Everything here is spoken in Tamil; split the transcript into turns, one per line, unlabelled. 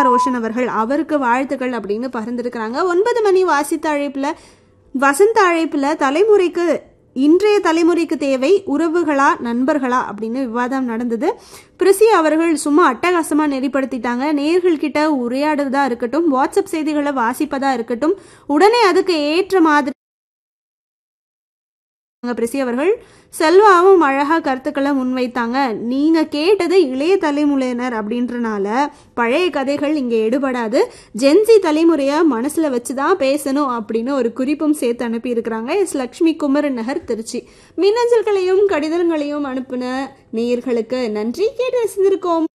ரோஷன் அவர்கள் அவருக்கு வாழ்த்துக்கள் அப்படின்னு பகிர்ந்திருக்கிறாங்க ஒன்பது மணி வாசித்த அழைப்புல வசந்த அழைப்புல தலைமுறைக்கு இன்றைய தலைமுறைக்கு தேவை உறவுகளா நண்பர்களா அப்படின்னு விவாதம் நடந்தது பிரிசி அவர்கள் சும்மா அட்டகாசமா நெறிப்படுத்திட்டாங்க நேர்கள் கிட்ட உரையாடுறதா இருக்கட்டும் வாட்ஸ்அப் செய்திகளை வாசிப்பதா இருக்கட்டும் உடனே அதுக்கு ஏற்ற மாதிரி பிரிசி அவர்கள் செல்வாவும் அழகா கருத்துக்களை முன்வைத்தாங்க நீங்க கேட்டது இளைய தலைமுறையினர் அப்படின்றனால பழைய கதைகள் இங்க எடுபடாது ஜென்சி தலைமுறைய மனசுல வச்சுதான் பேசணும் அப்படின்னு ஒரு குறிப்பும் சேர்த்து அனுப்பி இருக்கிறாங்க எஸ் லக்ஷ்மி குமரன் நகர் திருச்சி மின்னஞ்சல்களையும் கடிதங்களையும் அனுப்பின நேயர்களுக்கு நன்றி கேட்டு ரசிந்திருக்கோம்